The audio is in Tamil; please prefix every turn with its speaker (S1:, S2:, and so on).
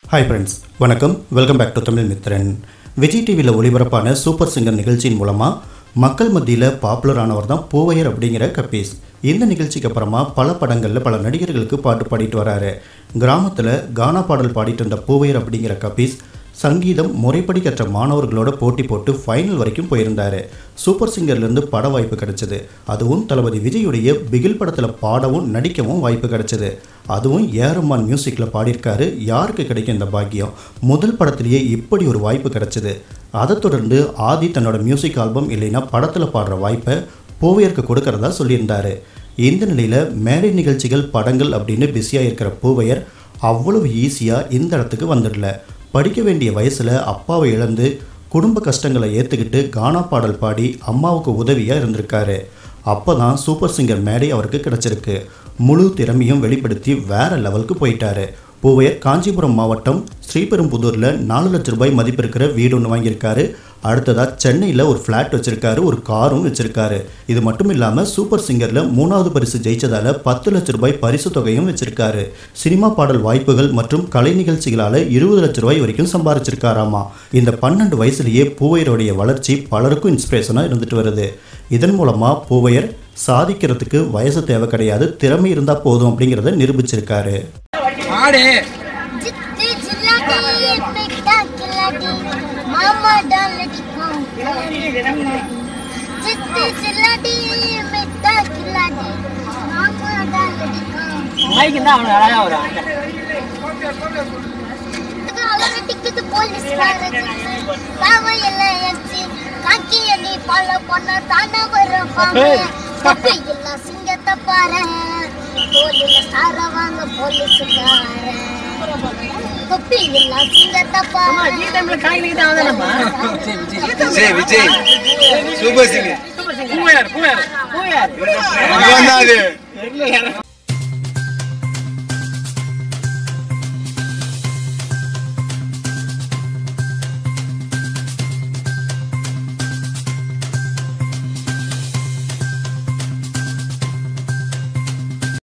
S1: ஹாய் ஃப்ரெண்ட்ஸ் வணக்கம் welcome back to Tamil Mithran Vijay டிவியில் ஒளிபரப்பான சூப்பர் சிங்கர் நிகழ்ச்சியின் மூலமாக மக்கள் மத்தியில் பாப்புலர் ஆனவர் தான் பூவையர் அப்படிங்கிற கபீஸ் இந்த நிகழ்ச்சிக்கு அப்புறமா பல படங்களில் பல நடிகர்களுக்கு பாட்டு பாடிட்டு வராரு கிராமத்தில் கானா பாடல் பாடிட்டு இருந்த பூவையர் அப்படிங்கிற கபீஸ் சங்கீதம் முறைப்படி கற்ற மாணவர்களோட போட்டி போட்டு ஃபைனல் வரைக்கும் போயிருந்தார் சூப்பர் சிங்கர்லேருந்து பட வாய்ப்பு கிடைச்சது அதுவும் தளபதி விஜயுடைய பிகில் படத்தில் பாடவும் நடிக்கவும் வாய்ப்பு கிடைச்சது அதுவும் ஏரம்மான் மியூசிக்கில் பாடியிருக்காரு யாருக்கு கிடைக்கும் இந்த பாக்கியம் முதல் படத்திலேயே இப்படி ஒரு வாய்ப்பு கிடைச்சது அதை தொடர்ந்து ஆதி தன்னோட மியூசிக் ஆல்பம் இல்லைன்னா படத்தில் பாடுற வாய்ப்பை பூவையருக்கு கொடுக்கறதா சொல்லியிருந்தாரு இந்த நிலையில் மேடை நிகழ்ச்சிகள் படங்கள் அப்படின்னு பிஸியாக இருக்கிற பூவையர் அவ்வளவு ஈஸியாக இந்த இடத்துக்கு வந்துடல படிக்க வேண்டிய வயசில் அப்பாவை இழந்து குடும்ப கஷ்டங்களை ஏற்றுக்கிட்டு கானா பாடல் பாடி அம்மாவுக்கு உதவியாக இருந்திருக்காரு அப்போ தான் சூப்பர் சிங்கர் மேடை அவருக்கு கிடச்சிருக்கு முழு திறமையும் வெளிப்படுத்தி வேற லெவலுக்கு போயிட்டாரு பூவையர் காஞ்சிபுரம் மாவட்டம் ஸ்ரீபெரும்புதூரில் நாலு லட்ச ரூபாய் மதிப்பு இருக்கிற வீடு ஒன்று வாங்கியிருக்காரு அடுத்ததாக சென்னையில் ஒரு ஃப்ளாட் வச்சுருக்காரு ஒரு காரும் வச்சுருக்காரு இது மட்டும் இல்லாமல் சூப்பர் சிங்கரில் மூணாவது பரிசு ஜெயிச்சதால் பத்து லட்ச ரூபாய் பரிசு தொகையும் வச்சுருக்காரு சினிமா பாடல் வாய்ப்புகள் மற்றும் கலை நிகழ்ச்சிகளால் இருபது லட்ச ரூபாய் வரைக்கும் சம்பாரிச்சிருக்காராமா இந்த பன்னெண்டு வயசுலேயே பூவையருடைய வளர்ச்சி பலருக்கும் இன்ஸ்பிரேஷனாக இருந்துட்டு வருது இதன் மூலமாக பூவையர் சாதிக்கிறதுக்கு வயசு தேவை கிடையாது திறமை இருந்தால் போதும் அப்படிங்கிறத நிரூபிச்சிருக்காரு
S2: ஆடு
S3: जितने चिल्लाती बेटा खिलाती मामा डालती को जितने चिल्लाती बेटा खिलाती मामा डालती को
S2: மைக்கு தான் அவனுக்கு அழகா வரும்
S3: அவனை டிக்கெட் போலீஸ் பாவ எல்லாம் எச்சி காக்கி நீ ஃபாலோ பண்ண தானே வரும் தப்பு இல்ல சிங்கத்தை பாரு போலீல சார வாங்க போலீஸுக்காரன் தொப்பி இல்ல சிங்கத்தை
S2: அம்மா
S3: பாரு
S2: டீ டைம்ல காய்கறி தான் வந்தானம்மா
S4: விஜய் விஜய் சூப்பர் சிங்கர்
S2: பூயார் பூயார் பூயார்
S4: இவன் தான் அது